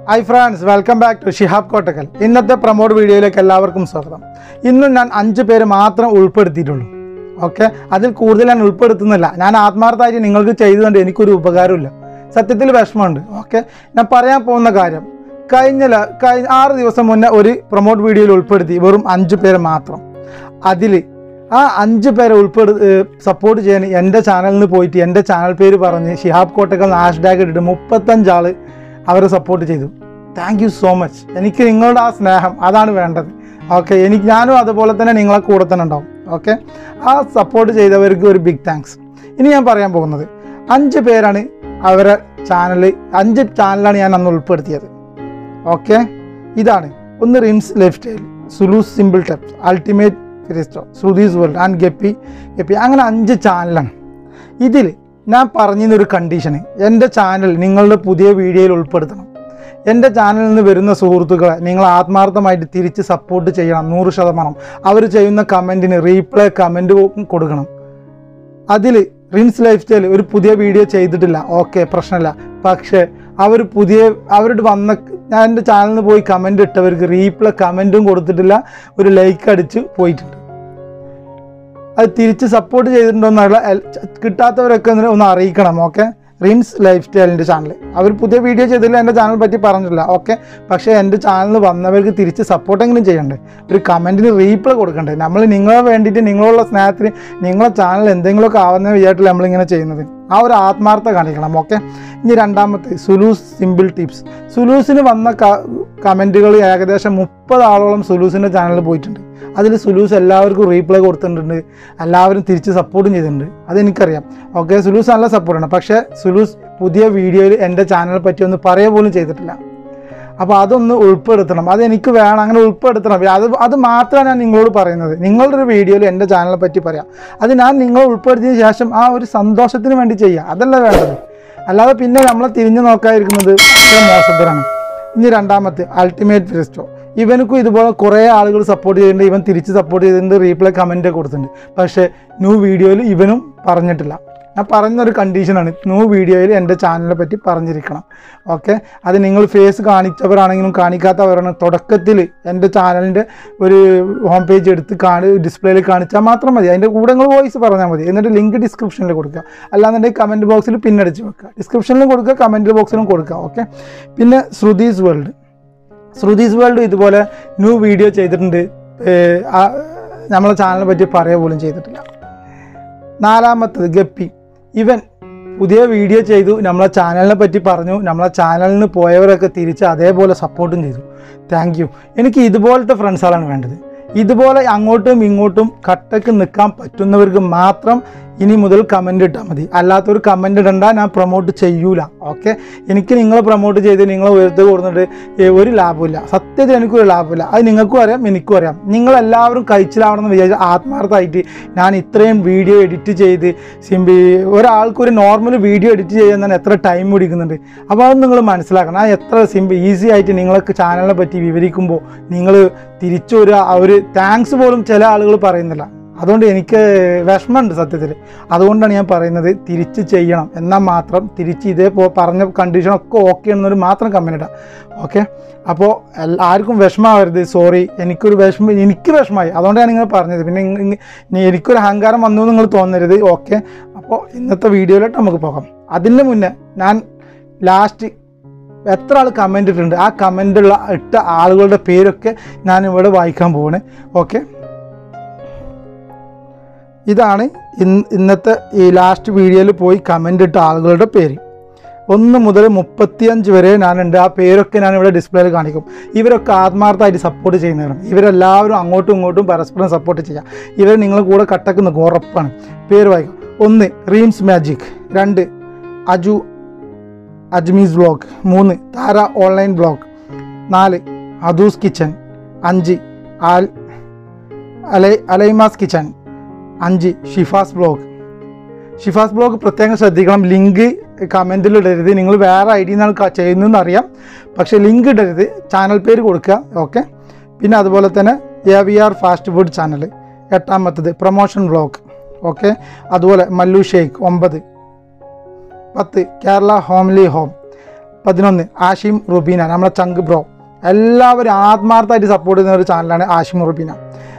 hi friends welcome back to Shihab Kottakkal promote പ്രമോട്ട് വീഡിയോയിലേക്ക് എല്ലാവർക്കും സ്വാഗതം ഇന്നും ഞാൻ അഞ്ച് പേര് മാത്രം ഉൾപ്പെടുത്തിയിട്ടുള്ളൂ ഓക്കെ അതിൽ കൂടുതൽ ഞാൻ ഉൾപ്പെടുത്തുന്നില്ല ഞാൻ ആത്മാർത്ഥമായിട്ട് നിങ്ങൾക്ക് ചെയ്തുകൊണ്ട് എനിക്കൊരു ഉപകാരമില്ല സത്യത്തിൽ വിഷമമുണ്ട് ഓക്കെ ഞാൻ പറയാൻ പോകുന്ന കാര്യം കഴിഞ്ഞ ല- കഴിഞ്ഞ ആറ് ദിവസം മുന്നേ ഒരു പ്രൊമോട്ട് വീഡിയോയിൽ ഉൾപ്പെടുത്തി വെറും അഞ്ച് പേര് മാത്രം അതിൽ ആ അഞ്ച് പേരെ ഉൾപ്പെടു സപ്പോർട്ട് ചെയ്യാൻ എൻ്റെ ചാനലിൽ നിന്ന് പോയിട്ട് എൻ്റെ ചാനൽ പേര് പറഞ്ഞ് ഷിഹാബ് കോട്ടക്കൽ ഹാഷ്ടാഗ് ഇട്ടിട്ട് മുപ്പത്തഞ്ചാൾ അവരെ സപ്പോർട്ട് ചെയ്തു താങ്ക് യു സോ മച്ച് എനിക്ക് നിങ്ങളുടെ ആ സ്നേഹം അതാണ് വേണ്ടത് ഓക്കെ എനിക്ക് ഞാനും അതുപോലെ തന്നെ നിങ്ങളെ കൂടെ തന്നെ ഉണ്ടാവും ഓക്കെ ആ സപ്പോർട്ട് ചെയ്തവർക്ക് ഒരു ബിഗ് താങ്ക്സ് ഇനി ഞാൻ പറയാൻ പോകുന്നത് അഞ്ച് പേരാണ് അവരെ ചാനൽ അഞ്ച് ചാനലാണ് ഞാൻ അന്ന് ഉൾപ്പെടുത്തിയത് ഓക്കെ ഇതാണ് ഒന്ന് Rins life style Sulu's simple tips ultimate ഫിരിസ്റ്റോ Shruthi's world and guppy guppy അങ്ങനെ അഞ്ച് ചാനലാണ് ഇതിൽ ഞാൻ പറഞ്ഞൊരു കണ്ടീഷന് എൻ്റെ ചാനൽ നിങ്ങളുടെ പുതിയ വീഡിയോയിൽ ഉൾപ്പെടുത്തണം എൻ്റെ ചാനലിൽ നിന്ന് വരുന്ന സുഹൃത്തുക്കളെ നിങ്ങൾ ആത്മാർത്ഥമായിട്ട് തിരിച്ച് സപ്പോർട്ട് ചെയ്യണം നൂറ് ശതമാനം അവർ ചെയ്യുന്ന കമൻറ്റിന് റീപ്ലൈ കമൻറ്റ് കൊടുക്കണം അതിൽ റിൻസ് ലൈഫ് സ്റ്റൈൽ ഒരു പുതിയ വീഡിയോ ചെയ്തിട്ടില്ല ഓക്കെ പ്രശ്നമില്ല പക്ഷേ അവർ പുതിയ അവരോട് വന്ന ഞാൻ എൻ്റെ ചാനലിൽ നിന്ന് പോയി കമൻ്റ് ഇട്ടവർക്ക് റീപ്ലൈ കമൻറ്റും കൊടുത്തിട്ടില്ല ഒരു ലൈക്ക് അടിച്ച് പോയിട്ടുണ്ട് അത് തിരിച്ച് സപ്പോർട്ട് ചെയ്തിട്ടുണ്ടോന്നുള്ള എൽ- കിട്ടാത്തവരൊക്കെ ഒന്ന് ഒന്ന് അറിയിക്കണം ഓക്കെ റിൻസ് ലൈഫ് സ്റ്റൈലിൻ്റെ ചാനൽ അവർ പുതിയ വീഡിയോ ചെയ്തില്ല എൻ്റെ ചാനൽ പറ്റി പറഞ്ഞിട്ടില്ല ഓക്കെ പക്ഷേ എൻ്റെ ചാനലിൽ വന്നവർക്ക് തിരിച്ച് സപ്പോർട്ടെങ്കിലും ചെയ്യണ്ടേ ഒരു കമൻറ്റിന് റീപ്ലൈ കൊടുക്കണ്ടേ നമ്മൾ നിങ്ങളെ വേണ്ടിയിട്ട് നിങ്ങളുള്ള സ്നേഹത്തിന് നിങ്ങളെ ചാനൽ എന്തെങ്കിലുമൊക്കെ ആവുന്ന വിചാരിച്ചില്ല നമ്മളിങ്ങനെ ചെയ്യുന്നത് ആ ഒരു ആത്മാർത്ഥ കാണിക്കണം ഓക്കെ ഇനി രണ്ടാമത്തെ സുലൂസ് സിമ്പിൾ ടിപ്സ് സുലൂസിന് വന്ന കമൻറ്റുകൾ ഏകദേശം മുപ്പത് ആളോളം സുലൂസിൻ്റെ ചാനലിൽ പോയിട്ടുണ്ട് അതിൽ സുലൂസ് എല്ലാവർക്കും റീപ്ലൈ കൊടുത്തിട്ടുണ്ട് എല്ലാവരും തിരിച്ച് സപ്പോർട്ടും ചെയ്തിട്ടുണ്ട് അതെനിക്കറിയാം ഓക്കെ സുലൂസ് നല്ല സപ്പോർട്ടാണ് പക്ഷേ സുലൂസ് പുതിയ വീഡിയോയിൽ എൻ്റെ ചാനലിനെ പറ്റി ഒന്ന് പറയുക പോലും ചെയ്തിട്ടില്ല അപ്പോൾ അതൊന്ന് ഉൾപ്പെടുത്തണം അത് എനിക്ക് വേണം അങ്ങനെ ഉൾപ്പെടുത്തണം അത് അത് മാത്രമാണ് ഞാൻ നിങ്ങളോട് പറയുന്നത് നിങ്ങളുടെ ഒരു വീഡിയോയിൽ എൻ്റെ ചാനലിനെ പറ്റി പറയാം അത് ഞാൻ നിങ്ങളെ ഉൾപ്പെടുത്തിയതിന് ശേഷം ആ ഒരു സന്തോഷത്തിന് വേണ്ടി ചെയ്യുക അതല്ല വേണ്ടത് അല്ലാതെ പിന്നെ നമ്മളെ തിരിഞ്ഞു നോക്കാതിരിക്കുന്നത് അത്ര മോശത്തരാണ് ഇനി രണ്ടാമത്തെ അൾട്ടിമേറ്റ് ഫിലിസ്റ്റോ ഇവനക്കും ഇതുപോലെ കുറേ ആളുകൾ സപ്പോർട്ട് ചെയ്തിട്ടുണ്ട് ഇവൻ തിരിച്ച് സപ്പോർട്ട് ചെയ്തിട്ടുണ്ട് റീപ്ലൈ കമൻറ്റ് കൊടുത്തിട്ടുണ്ട് പക്ഷേ ന്യൂ വീഡിയോയിൽ ഇവനും പറഞ്ഞിട്ടില്ല ഞാൻ പറയുന്നൊരു കണ്ടീഷനാണ് ന്യൂ വീഡിയോയിൽ എൻ്റെ ചാനലിനെ പറ്റി പറഞ്ഞിരിക്കണം ഓക്കെ അത് നിങ്ങൾ ഫേസ് കാണിച്ചവരാണെങ്കിലും കാണിക്കാത്തവരാണ് തുടക്കത്തിൽ എൻ്റെ ചാനലിൻ്റെ ഒരു ഹോം പേജ് എടുത്ത് കാണി ഡിസ്പ്ലേയിൽ കാണിച്ചാൽ മാത്രം മതി അതിൻ്റെ കൂടെ നിങ്ങൾ വോയിസ് പറഞ്ഞാൽ മതി എന്നിട്ട് ലിങ്ക് ഡിസ്ക്രിപ്ഷനിൽ കൊടുക്കുക അല്ലാന്നുണ്ടെങ്കിൽ കമൻറ്റ് ബോക്സിൽ പിന്നടിച്ച് വെക്കുക ഡിസ്ക്രിപ്ഷനിലും കൊടുക്കുക കമൻറ്റ് ബോക്സിലും കൊടുക്കുക ഓക്കെ പിന്നെ ശ്രുതീസ് വേൾഡ് ശ്രുതീസ് വേൾഡ് ഇതുപോലെ ന്യൂ വീഡിയോ ചെയ്തിട്ടുണ്ട് ഏർ ആ നമ്മളെ ചാനലിനെ പറ്റി പറയുക പോലും ചെയ്തിട്ടില്ല നാലാമത്തത് ഗപ്പി ഇവൻ പുതിയ വീഡിയോ ചെയ്തു നമ്മളെ ചാനലിനെ പറ്റി പറഞ്ഞു നമ്മളെ ചാനലിൽ നിന്ന് പോയവരൊക്കെ തിരിച്ച് അതേപോലെ സപ്പോർട്ടും ചെയ്തു താങ്ക് യു എനിക്ക് ഇതുപോലത്തെ ഫ്രണ്ട്സുകളാണ് വേണ്ടത് ഇതുപോലെ അങ്ങോട്ടും ഇങ്ങോട്ടും കട്ടക്ക് നിൽക്കാൻ പറ്റുന്നവർക്ക് മാത്രം ഇനി മുതൽ കമൻ്റ് ഇട്ടാൽ മതി അല്ലാത്തൊരു കമൻ്റ് ഇടണ്ട ഞാൻ പ്രൊമോട്ട് ചെയ്യൂല ഓക്കെ എനിക്ക് നിങ്ങൾ പ്രൊമോട്ട് ചെയ്ത് നിങ്ങളെ ഉയർത്തി കൊടുത്തിട്ട് ഏ, ഒരു ലാഭമില്ല സത്യത്തിൽ എനിക്കൊരു ലാഭമില്ല അത് നിങ്ങൾക്കും അറിയാം എനിക്കും അറിയാം നിങ്ങളെല്ലാവരും കഴിച്ചിലാവണമെന്ന് വിചാരിച്ച ആത്മാർത്ഥമായിട്ട് ഞാൻ ഇത്രയും വീഡിയോ എഡിറ്റ് ചെയ്ത് സിമ്പി ഒരാൾക്ക് ഒരു നോർമൽ വീഡിയോ എഡിറ്റ് ചെയ്യാൻ തന്നെ എത്ര ടൈം പിടിക്കുന്നുണ്ട് അപ്പോൾ അത് നിങ്ങൾ മനസ്സിലാക്കണം ആ എത്ര സിമ്പിൾ ഈസി ആയിട്ട് നിങ്ങൾക്ക് ചാനലിനെ പറ്റി വിവരിക്കുമ്പോൾ നിങ്ങൾ തിരിച്ചൊരു ആ ഒരു താങ്ക്സ് പോലും ചില ആളുകൾ പറയുന്നില്ല അതുകൊണ്ട് എനിക്ക് വിഷമമുണ്ട് സത്യത്തിൽ അതുകൊണ്ടാണ് ഞാൻ പറയുന്നത് തിരിച്ച് ചെയ്യണം എന്നാൽ മാത്രം തിരിച്ച് ഇതേ പോ പറഞ്ഞ കണ്ടീഷനൊക്കെ ഓക്കെ എന്നൊരു മാത്രം കമ്പനി ഇടാം ഓക്കെ അപ്പോൾ എല്ലാ- ആർക്കും വിഷമമാവരുത് സോറി എനിക്കൊരു വിഷമം എനിക്ക് വിഷമമായി അതുകൊണ്ടാണ് നിങ്ങൾ പറഞ്ഞത് പിന്നെ ഇങ്ങ- ഇങ്ങ- ഇനി എനിക്കൊരു അഹങ്കാരം വന്നു എന്ന് നിങ്ങൾ തോന്നരുത് ഓക്കെ അപ്പോൾ ഇന്നത്തെ വീഡിയോയിലോട്ട് നമുക്ക് പോകാം അതിന് മുന്നേ ഞാൻ ലാസ്റ്റ് എത്ര ആൾ കമൻ്റ് ഇട്ടിട്ടുണ്ട് ആ കമൻ്റുള്ള ഇട്ട ആളുകളുടെ പേരൊക്കെ ഞാൻ ഇവിടെ വായിക്കാൻ പോവാണ് ഓക്കെ ഇതാണ് ഇന്ന് ഇന്നത്തെ ഈ ലാസ്റ്റ് വീഡിയോയിൽ പോയി കമൻ്റ് ഇട്ട ആളുകളുടെ പേര് ഒന്ന് മുതൽ മുപ്പത്തിയഞ്ച് വരെ ഞാനുണ്ട് ആ പേരൊക്കെ ഞാൻ ഇവിടെ ഡിസ്പ്ലേയിൽ കാണിക്കും ഇവരൊക്കെ ആത്മാർത്ഥമായിട്ട് സപ്പോർട്ട് ചെയ്യുന്നവരാണ് ഇവരെല്ലാവരും അങ്ങോട്ടും ഇങ്ങോട്ടും പരസ്പരം സപ്പോർട്ട് ചെയ്യാം ഇവർ നിങ്ങളെ കൂടെ കട്ടക്ക് നിൽക്കും ഉറപ്പാണ് പേര് വായിക്കും ഒന്ന് റീംസ് മാജിക് രണ്ട് അജു അജ്മീസ് വ്ളോഗ് മൂന്ന് താര ഓൺലൈൻ വ്ളോഗ് നാല് അദൂസ് കിച്ചൻ അഞ്ച് ആൽ അലൈ അലൈമാസ് കിച്ചൻ അഞ്ച് ഷിഫാസ് ബ്ലോഗ് ഷിഫാസ് ബ്ലോഗ് പ്രത്യേകം ശ്രദ്ധിക്കണം ലിങ്ക് കമൻറ്റിൽ ഇടരുത് നിങ്ങൾ വേറെ ഐ ഡിന്നാണ് ചെയ്യുന്നതെന്ന് അറിയാം പക്ഷേ ലിങ്ക് ഇടരുത് ചാനൽ പേര് കൊടുക്കുക ഓക്കെ പിന്നെ അതുപോലെ തന്നെ A V R fast food channel എട്ടാമത്തത് പ്രൊമോഷൻ വ്ളോഗ് ഓക്കെ അതുപോലെ മല്ലു ഷെയ്ഖ് ഒമ്പത് പത്ത് കേരള ഹോംലി ഹോം പതിനൊന്ന് ആഷിം റുബീന നമ്മളെ ചങ്ക് ബ്രോ എല്ലാവരും ആത്മാർത്ഥമായിട്ട് സപ്പോർട്ട് ചെയ്യുന്ന ഒരു ചാനലാണ് ആഷിം റുബീന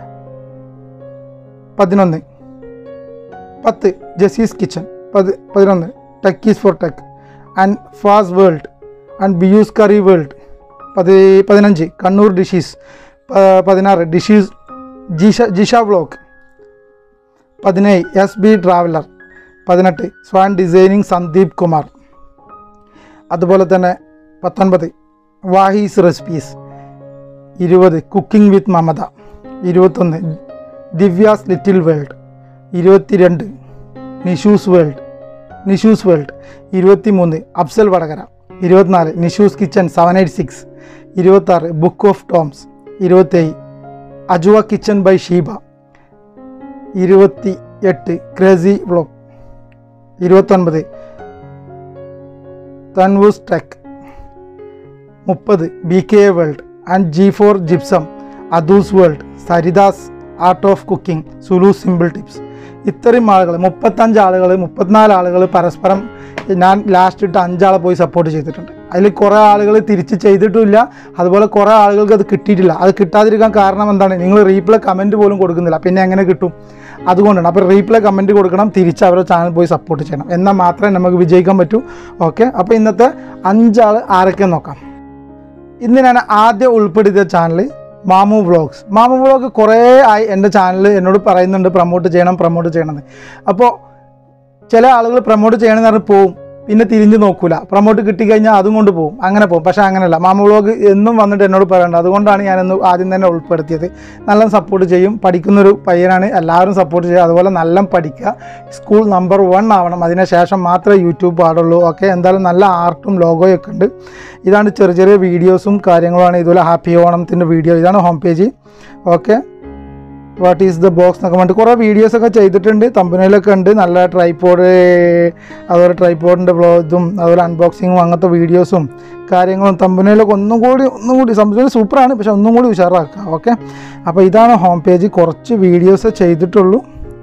പതിനൊന്ന് പത്ത് ജസീസ് കിച്ചൺ പത് പതിനൊന്ന് ടെക്കീസ് ഫോർ ടെക് ആൻഡ് ഫാസ് വേൾഡ് ആൻഡ് ബിയൂസ് കറി വേൾഡ് പതി പതിനഞ്ച് കണ്ണൂർ ഡിഷീസ് പ- പതിനാറ് ഡിഷീസ് ജിഷ ജിഷ വ്ലോഗ് പതിനേഴ് എസ് ബി ട്രാവലർ പതിനെട്ട് സ്വാൻ ഡിസൈനിങ് സന്ദീപ് കുമാർ അതുപോലെ തന്നെ പത്തൊൻപത് വാഹീസ് റെസിപ്പീസ് ഇരുപത് കുക്കിംഗ് വിത്ത് മമത ഇരുപത്തൊന്ന് ദിവ്യാസ് ലിറ്റിൽ വേൾഡ് ഇരുപത്തിരണ്ട് നിഷൂസ് വേൾഡ് നിഷൂസ് വേൾഡ് ഇരുപത്തി മൂന്ന് അഫ്സൽ വടകര ഇരുപത്തിനാല് Nishu's kitchen seven eight six ഇരുപത്താറ് ബുക്ക് ഓഫ് ടോംസ് ഇരുപത്തേഴ് അജുവ കിച്ചൺ ബൈ ഷീബ ഇരുപത്തി എട്ട് ക്രേസി വ്ലോഗ് ഇരുപത്തൊൻപത് തൻവൂസ് ടെക് മുപ്പത് B K world and G for gypsum അദൂസ് വേൾഡ് സരിദാസ് art of cooking Sulu simple tips ഇത്രയും ആളുകൾ മുപ്പത്തഞ്ച് ആളുകൾ മുപ്പത്തിനാല് ആളുകൾ പരസ്പരം ഞാൻ ലാസ്റ്റ് ഇട്ട് അഞ്ചാളെ പോയി സപ്പോർട്ട് ചെയ്തിട്ടുണ്ട് അതിൽ കുറേ ആളുകൾ തിരിച്ച് ചെയ്തിട്ടുമില്ല അതുപോലെ കുറേ ആളുകൾക്ക് അത് കിട്ടിയിട്ടില്ല അത് കിട്ടാതിരിക്കാൻ കാരണം എന്താണ് നിങ്ങൾ റീപ്ലൈ കമൻറ്റ് പോലും കൊടുക്കുന്നില്ല പിന്നെ എങ്ങനെ കിട്ടും അതുകൊണ്ടാണ് അപ്പോൾ റീപ്ലൈ കമൻറ്റ് കൊടുക്കണം തിരിച്ച് അവരുടെ ചാനൽ പോയി സപ്പോർട്ട് ചെയ്യണം എന്നാൽ മാത്രമേ നമുക്ക് വിജയിക്കാൻ പറ്റൂ ഓക്കെ അപ്പോൾ ഇന്നത്തെ അഞ്ചാൾ ആരൊക്കെ നോക്കാം ഇന്ന് ഞാൻ ആദ്യം ഉൾപ്പെടുത്തിയ channel Mamu vlogs Mamu vlog കുറേ ആയി എൻ്റെ ചാനൽ എന്നോട് പറയുന്നുണ്ട് പ്രൊമോട്ട് ചെയ്യണം പ്രൊമോട്ട് ചെയ്യണമെന്ന് അപ്പോൾ ചില ആളുകൾ പ്രൊമോട്ട് ചെയ്യണമെന്ന് പറഞ്ഞ് പോവും പിന്നെ തിരിഞ്ഞ് നോക്കൂല പ്രൊമോട്ട് കിട്ടിക്കഴിഞ്ഞാൽ അതും കൊണ്ട് പോകും അങ്ങനെ പോകും പക്ഷേ അങ്ങനെയല്ല മാമു വ്ളോഗ് എന്നും വന്നിട്ട് എന്നോട് പറയണ്ട അതുകൊണ്ടാണ് ഞാനിന്ന് ആദ്യം തന്നെ ഉൾപ്പെടുത്തിയത് നല്ല സപ്പോർട്ട് ചെയ്യും പഠിക്കുന്നൊരു പയ്യനാണ് എല്ലാവരും സപ്പോർട്ട് ചെയ്യുക അതുപോലെ നല്ല പഠിക്കുക സ്കൂൾ നമ്പർ വൺ ആവണം അതിന് ശേഷം മാത്രമേ യൂട്യൂബ് പാടുള്ളൂ ഓക്കെ എന്തായാലും നല്ല ആർട്ടും ലോഗോയും ഒക്കെ ഉണ്ട് ഇതാണ് ചെറിയ ചെറിയ വീഡിയോസും കാര്യങ്ങളുമാണ് ഇതുപോലെ ഹാപ്പി ഓണത്തിൻ്റെ വീഡിയോ ഇതാണ് home page okay what is the box എന്നൊക്കെ പറഞ്ഞിട്ട് കുറേ വീഡിയോസ് ഒക്കെ ചെയ്തിട്ടുണ്ട് തമ്പനയിലൊക്കെ ഉണ്ട് നല്ല ട്രൈപ്പോഡ് അതുപോലെ ട്രൈപ്പോഡിൻ്റെ ഇതും അതുപോലെ അൺബോക്സിങ്ങും അങ്ങനത്തെ വീഡിയോസും കാര്യങ്ങളും തമ്പനയിലൊക്കെ ഒന്നും കൂടി ഒന്നും കൂടി സംബന്ധിച്ച് സൂപ്പറാണ് പക്ഷെ ഒന്നും കൂടി ഉഷാറാക്കുക ഓക്കെ അപ്പോൾ ഇതാണ് ഹോം പേജ് കുറച്ച് വീഡിയോസ് ചെയ്തിട്ടുള്ളൂ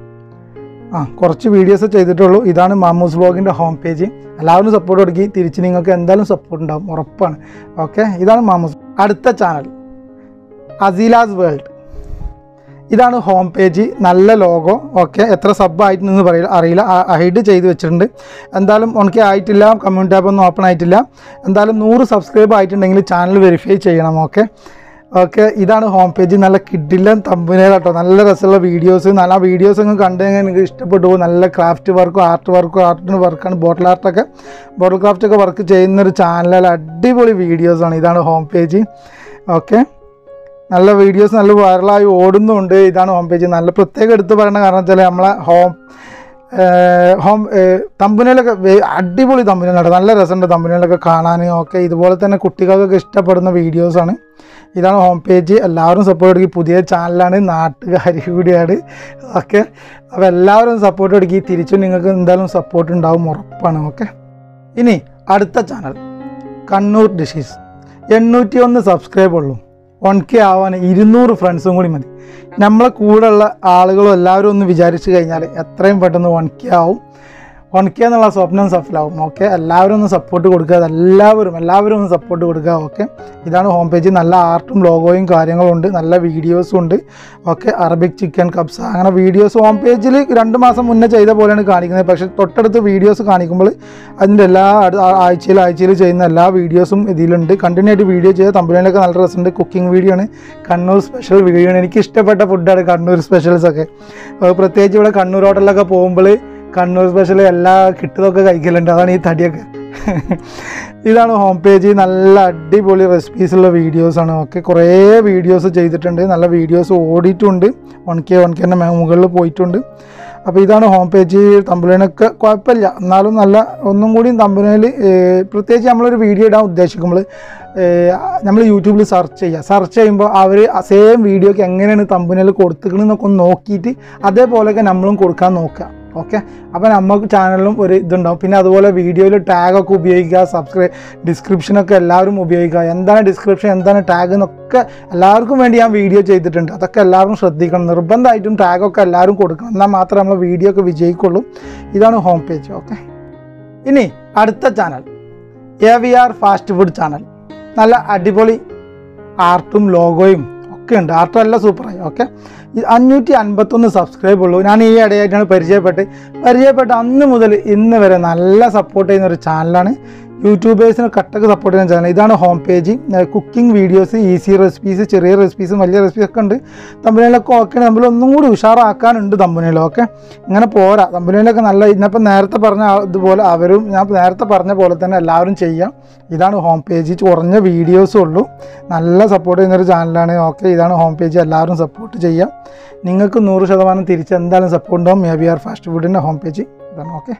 ആ കുറച്ച് വീഡിയോസ് ചെയ്തിട്ടുള്ളൂ ഇതാണ് മാമൂസ് വ്ളോഗിൻ്റെ ഹോം പേജ് എല്ലാവരും സപ്പോർട്ട് കൊടുക്കി തിരിച്ച് നിങ്ങൾക്ക് എന്തായാലും സപ്പോർട്ട് ഉണ്ടാവും ഉറപ്പാണ് ഓക്കെ ഇതാണ് മാമൂസ് അടുത്ത ചാനൽ അസീലാസ് വേൾഡ് ഇതാണ് ഹോം പേജ് നല്ല ലോഗോ ഓക്കെ എത്ര സബ് ആയിട്ടെന്ന് പറയില്ല അറിയില്ല ഹൈഡ് ചെയ്ത് വെച്ചിട്ടുണ്ട് എന്തായാലും ഉണക്കി ആയിട്ടില്ല കമ്മ്യൂണിറ്റി ആപ്പ് ഒന്നും ഓപ്പൺ ആയിട്ടില്ല എന്തായാലും നൂറ് സബ്സ്ക്രൈബ് ആയിട്ടുണ്ടെങ്കിൽ ചാനൽ വെരിഫൈ ചെയ്യണം ഓക്കെ ഓക്കെ ഇതാണ് ഹോം പേജ് നല്ല കിഡില്ലൻ തമ്പുനേൽ കേട്ടോ നല്ല രസമുള്ള വീഡിയോസ് നല്ല വീഡിയോസ് ഒക്കെ കണ്ടു കഴിഞ്ഞാൽ നിങ്ങൾക്ക് ഇഷ്ടപ്പെട്ടു പോകും നല്ല ക്രാഫ്റ്റ് വർക്കും ആർട്ട് വർക്കും ആർട്ടിന് വർക്കാണ് ബോട്ടിൽ ആർട്ടൊക്കെ ബോട്ടിൽ ക്രാഫ്റ്റ് ഒക്കെ വർക്ക് ചെയ്യുന്ന ഒരു ചാനലിൽ അടിപൊളി വീഡിയോസാണ് ഇതാണ് ഹോം പേജ് ഓക്കെ നല്ല വീഡിയോസ് നല്ല വൈറലായി ഓടുന്നുണ്ട് ഇതാണ് ഹോം പേജ് നല്ല പ്രത്യേകം എടുത്ത് പറയണ കാരണം വെച്ചാൽ നമ്മളെ ഹോം ഹോം തമ്പുനയിലൊക്കെ അടിപൊളി തമ്പുനയിലാണ് നല്ല രസമുണ്ട് തമ്പുനയിലൊക്കെ കാണാൻ ഓക്കെ ഇതുപോലെ തന്നെ കുട്ടികൾക്കൊക്കെ ഇഷ്ടപ്പെടുന്ന വീഡിയോസാണ് ഇതാണ് ഹോം പേജ് എല്ലാവരും സപ്പോർട്ട് കൊടുക്കി പുതിയ ചാനലാണ് നാട്ടുകാരി കൂടിയാണ് ഓക്കെ അപ്പോൾ എല്ലാവരും സപ്പോർട്ട് കൊടുക്കി തിരിച്ചും നിങ്ങൾക്ക് എന്തായാലും സപ്പോർട്ട് ഉണ്ടാവും ഉറപ്പാണ് ഓക്കെ ഇനി അടുത്ത ചാനൽ കണ്ണൂർ ഡിഷീസ് എണ്ണൂറ്റി ഒന്ന് സബ്സ്ക്രൈബ് ഉള്ളൂ വൺ കെ ആവാൻ ഇരുന്നൂറ് ഫ്രണ്ട്സും കൂടി മതി നമ്മളെ കൂടെയുള്ള ആളുകളും എല്ലാവരും ഒന്ന് വിചാരിച്ചു കഴിഞ്ഞാൽ എത്രയും പെട്ടെന്ന് വൺ കെ ആവും വൺ കെ എന്നുള്ള സ്വപ്നം സഫലാവും ഓക്കെ എല്ലാവരും ഒന്ന് സപ്പോർട്ട് കൊടുക്കുക എല്ലാവരും എല്ലാവരും ഒന്ന് സപ്പോർട്ട് കൊടുക്കുക ഓക്കെ ഇതാണ് ഹോം പേജ് നല്ല ആർട്ടും ലോഗോയും കാര്യങ്ങളും ഉണ്ട് നല്ല വീഡിയോസും ഉണ്ട് ഓക്കെ അറബിക് ചിക്കൻ കബ്സ അങ്ങനെ വീഡിയോസ് ഹോം പേജിൽ രണ്ട് മാസം മുന്നേ ചെയ്ത പോലെയാണ് കാണിക്കുന്നത് പക്ഷേ തൊട്ടടുത്ത് വീഡിയോസ് കാണിക്കുമ്പോൾ അതിൻ്റെ എല്ലാ അടു- ആ- ആഴ്ചയിൽ ആഴ്ചയിൽ ചെയ്യുന്ന എല്ലാ വീഡിയോസും ഇതിലുണ്ട് കണ്ടിന്യൂ ആയിട്ട് വീഡിയോ ചെയ്ത തമ്പുരാനൊക്കെ നല്ല രസമുണ്ട് കുക്കിംഗ് വീഡിയോ ആണ് കണ്ണൂർ സ്പെഷ്യൽ വീഡിയോ ആണ് എനിക്ക് ഇഷ്ടപ്പെട്ട ഫുഡാണ് കണ്ണൂർ സ്പെഷ്യൽസ് ഒക്കെ ഏഹ് പ്രത്യേകിച്ച് ഇവിടെ കണ്ണൂർ ഹോട്ടലിലൊക്കെ പോകുമ്പോൾ കണ്ണൂർ സ്പെഷ്യൽ എല്ലാ കിട്ടതൊക്കെ കഴിക്കലുണ്ട് അതാണ് ഈ തടിയൊക്കെ ഇതാണ് ഹോം പേജ് നല്ല അടിപൊളി റെസിപ്പീസുള്ള വീഡിയോസാണ് ഓക്കെ കുറേ വീഡിയോസ് ചെയ്തിട്ടുണ്ട് നല്ല വീഡിയോസ് ഓടിയിട്ടുണ്ട് വൺ കെ വൺ കെൻ്റെ മുകളിൽ പോയിട്ടുണ്ട് അപ്പോൾ ഇതാണ് ഹോം പേജ് തമ്പുലേനൊക്കെ കുഴപ്പമില്ല എന്നാലും നല്ല ഒന്നും കൂടി തമ്പുലേൽ പ്രത്യേകിച്ച് നമ്മളൊരു വീഡിയോ ഇടാൻ ഉദ്ദേശിക്കുമ്പോൾ നമ്മൾ യൂട്യൂബിൽ സെർച്ച് ചെയ്യുക സെർച്ച് ചെയ്യുമ്പോൾ അവർ സെയിം വീഡിയോക്ക് എങ്ങനെയാണ് തമ്പുനയിൽ കൊടുത്തിക്കണമെന്നൊക്കെ ഒന്ന് നോക്കിയിട്ട് അതേപോലെയൊക്കെ നമ്മളും കൊടുക്കാൻ നോക്കുക ഓക്കെ അപ്പോൾ നമുക്ക് ചാനലിലും ഒരു ഇതുണ്ടാവും പിന്നെ അതുപോലെ വീഡിയോയിൽ ടാഗൊക്കെ ഉപയോഗിക്കുക സബ്സ്ക്രൈബ് ഡിസ്ക്രിപ്ഷനൊക്കെ എല്ലാവരും ഉപയോഗിക്കുക എന്താണ് ഡിസ്ക്രിപ്ഷൻ എന്താണ് ടാഗ് എന്നൊക്കെ എല്ലാവർക്കും വേണ്ടി ഞാൻ വീഡിയോ ചെയ്തിട്ടുണ്ട് അതൊക്കെ എല്ലാവരും ശ്രദ്ധിക്കണം നിർബന്ധമായിട്ടും ടാഗൊക്കെ എല്ലാവരും കൊടുക്കണം എന്നാൽ മാത്രമേ നമ്മൾ വീഡിയോ ഒക്കെ വിജയിക്കുള്ളൂ ഇതാണ് ഹോം പേജ് ഓക്കെ ഇനി അടുത്ത channel A V R fast food channel നല്ല അടിപൊളി ആർട്ടും ലോഗോയും ഒക്കെ ഉണ്ട് ആർട്ടും എല്ലാം സൂപ്പറായി ഓക്കെ അഞ്ഞൂറ്റി അൻപത്തൊന്ന് സബ്സ്ക്രൈബ് ഉള്ളൂ ഞാൻ ഈ ഇടയായിട്ടാണ് പരിചയപ്പെട്ട് പരിചയപ്പെട്ട അന്ന് മുതൽ ഇന്ന് വരെ നല്ല സപ്പോർട്ട് ചെയ്യുന്ന ഒരു ചാനലാണ് യൂട്യൂബേഴ്സിന് കട്ടക്ക് സപ്പോർട്ട് ചെയ്യുന്ന ചാനൽ ഇതാണ് home page cooking videos easy recipes ചെറിയ റെസിപ്പീസും വലിയ റെസിപ്പീസ് ഒക്കെ ഉണ്ട് തമ്പനിയിലൊക്കെ ഓക്കെ നമ്മൾ ഒന്നും കൂടി ഉഷാറാക്കാനുണ്ട് തമ്പനിയിലും ഓക്കെ ഇങ്ങനെ പോരാ തമ്പനിയിലൊക്കെ നല്ല ഇന്നിപ്പോൾ നേരത്തെ പറഞ്ഞ ആ- ഇതുപോലെ അവരും ഞാൻ നേരത്തെ പറഞ്ഞ പോലെ തന്നെ എല്ലാവരും ചെയ്യാം ഇതാണ് ഹോം പേജ് കുറഞ്ഞ വീഡിയോസും ഉള്ളൂ നല്ല സപ്പോർട്ട് ചെയ്യുന്നൊരു ചാനലാണ് ഓക്കെ ഇതാണ് ഹോം പേജ് എല്ലാവരും സപ്പോർട്ട് ചെയ്യാം നിങ്ങൾക്ക് നൂറ് ശതമാനം തിരിച്ച് എന്തായാലും സപ്പോർട്ട് ഉണ്ടാവും മേ ബി ആർ ഫാസ്റ്റ് ഫുഡിൻ്റെ ഹോം പേജ് ഇതാണ് ഓക്കെ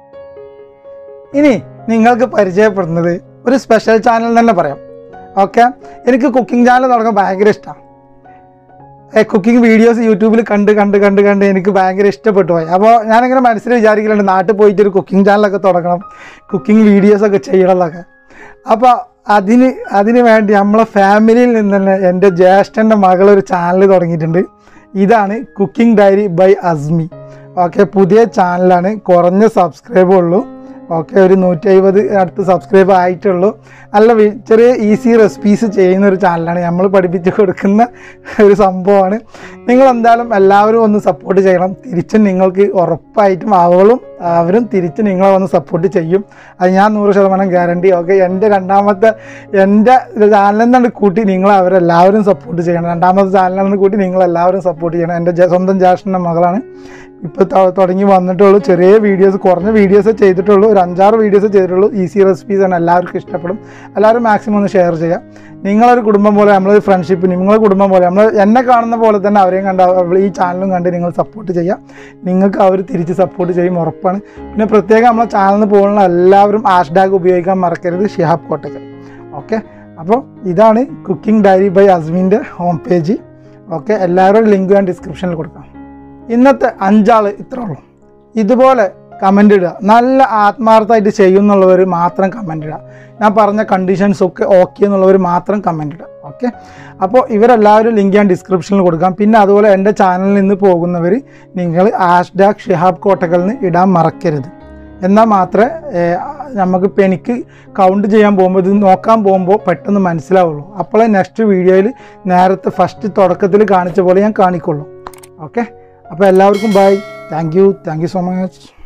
ഇനി നിങ്ങൾക്ക് പരിചയപ്പെടുന്നത് ഒരു സ്പെഷ്യൽ ചാനൽ തന്നെ പറയാം ഓക്കെ എനിക്ക് കുക്കിംഗ് ചാനൽ തുടങ്ങാൻ ഭയങ്കര ഇഷ്ടമാണ് കുക്കിംഗ് വീഡിയോസ് യൂട്യൂബിൽ കണ്ട് കണ്ട് കണ്ട് കണ്ട് എനിക്ക് ഭയങ്കര ഇഷ്ടപ്പെട്ടു പോയി അപ്പോൾ ഞാനിങ്ങനെ മനസ്സിൽ വിചാരിക്കലുണ്ട് നാട്ടിൽ പോയിട്ട് ഒരു കുക്കിംഗ് ചാനലൊക്കെ തുടങ്ങണം കുക്കിംഗ് വീഡിയോസൊക്കെ ചെയ്യണം എന്നൊക്കെ അപ്പോൾ അതിന് അതിന് വേണ്ടി നമ്മളെ ഫാമിലിയിൽ നിന്ന് തന്നെ എൻ്റെ ജ്യേഷ്ഠൻ്റെ മകളൊരു ചാനൽ തുടങ്ങിയിട്ടുണ്ട് ഇതാണ് cooking diary by Asmi okay പുതിയ ചാനലാണ് കുറഞ്ഞ സബ്സ്ക്രൈബ് ഉള്ളൂ ഓക്കെ ഒരു നൂറ്റി അമ്പത് അടുത്ത് സബ്സ്ക്രൈബ് ആയിട്ടുള്ളൂ നല്ല വി- ചെറിയ ഈസി റെസിപ്പീസ് ചെയ്യുന്ന ഒരു ചാനലാണ് നമ്മൾ പഠിപ്പിച്ച് കൊടുക്കുന്ന ഒരു സംഭവമാണ് നിങ്ങൾ എന്തായാലും എല്ലാവരും ഒന്ന് സപ്പോർട്ട് ചെയ്യണം തിരിച്ചും നിങ്ങൾക്ക് ഉറപ്പായിട്ടും അവളും അവരും തിരിച്ച് നിങ്ങളെ വന്ന് സപ്പോർട്ട് ചെയ്യും അത് ഞാൻ നൂറ് ശതമാനം ഗ്യാരണ്ടി ഓക്കെ എൻ്റെ രണ്ടാമത്തെ എൻ്റെ ചാനലിൽ നിന്നാണ് കൂട്ടി നിങ്ങൾ അവരെല്ലാവരും സപ്പോർട്ട് ചെയ്യണം രണ്ടാമത്തെ ചാനലിൽ നിന്ന് കൂട്ടി നിങ്ങളെല്ലാവരും സപ്പോർട്ട് ചെയ്യണം എൻ്റെ ജ- സ്വന്തം ജാഷൻ്റെ മകളാണ് ഇപ്പോൾ തുടങ്ങി വന്നിട്ടുള്ളൂ ചെറിയ വീഡിയോസ് കുറഞ്ഞ വീഡിയോസ് ചെയ്തിട്ടുള്ളൂ ഒരു അഞ്ചാറ് വീഡിയോസ് ചെയ്തിട്ടുള്ളൂ ഈസി റെസിപ്പീസ് ആണ് എല്ലാവർക്കും ഇഷ്ടപ്പെടും എല്ലാവരും മാക്സിമം ഒന്ന് ഷെയർ ചെയ്യാം നിങ്ങളൊരു കുടുംബം പോലെ നമ്മളൊരു ഫ്രണ്ട്ഷിപ്പ് നിങ്ങളെ കുടുംബം പോലെ നമ്മൾ എന്നെ കാണുന്ന പോലെ തന്നെ അവരെയും കണ്ട് അവ- ഈ ചാനലും കണ്ട് നിങ്ങൾ സപ്പോർട്ട് ചെയ്യാം നിങ്ങൾക്ക് അവർ തിരിച്ച് സപ്പോർട്ട് ചെയ്യും ഉറപ്പാണ് പിന്നെ പ്രത്യേകം നമ്മളെ ചാനലിൽ പോകുന്ന എല്ലാവരും ഹാഷ് ടാഗ് ഉപയോഗിക്കാൻ മറക്കരുത് ഷിഹാബ് കോട്ടക്കൽ ഓക്കെ അപ്പോൾ ഇതാണ് കുക്കിംഗ് ഡയറി ബൈ അസ്മിൻ്റെ ഹോം പേജ് ഓക്കെ എല്ലാവരും ലിങ്ക് ഞാൻ ഡിസ്ക്രിപ്ഷനിൽ കൊടുക്കാം ഇന്നത്തെ അഞ്ചാൾ ഇത്രേ ഉള്ളൂ ഇതുപോലെ കമൻ്റ് ഇടുക നല്ല ആത്മാർത്ഥമായിട്ട് ചെയ്യുന്നുള്ളവർ മാത്രം കമൻ്റ് ഇടുക ഞാൻ പറഞ്ഞ കണ്ടീഷൻസ് ഒക്കെ ഓക്കെ എന്നുള്ളവർ മാത്രം കമൻ്റ് ഇടുക ഓക്കെ അപ്പോൾ ഇവരെല്ലാവരും ലിങ്ക് ഞാൻ ഡിസ്ക്രിപ്ഷനിൽ കൊടുക്കാം പിന്നെ അതുപോലെ എൻ്റെ ചാനലിൽ നിന്ന് പോകുന്നവർ നിങ്ങൾ ആഷ്ഡാഗ് ഷിഹാബ് കോട്ടകളിൽ നിന്ന് ഇടാൻ മറക്കരുത് എന്നാൽ മാത്രമേ ഏഹ്, നമുക്ക് ഇപ്പം എനിക്ക് കൗണ്ട് ചെയ്യാൻ പോകുമ്പോൾ ഇത് നോക്കാൻ പോകുമ്പോൾ പെട്ടെന്ന് മനസ്സിലാവുള്ളൂ അപ്പോഴേ നെക്സ്റ്റ് വീഡിയോയിൽ നേരത്തെ ഫസ്റ്റ് തുടക്കത്തിൽ കാണിച്ച പോലെ ഞാൻ കാണിക്കുള്ളൂ ഓക്കെ അപ്പോൾ എല്ലാവർക്കും bye thank you thank you so much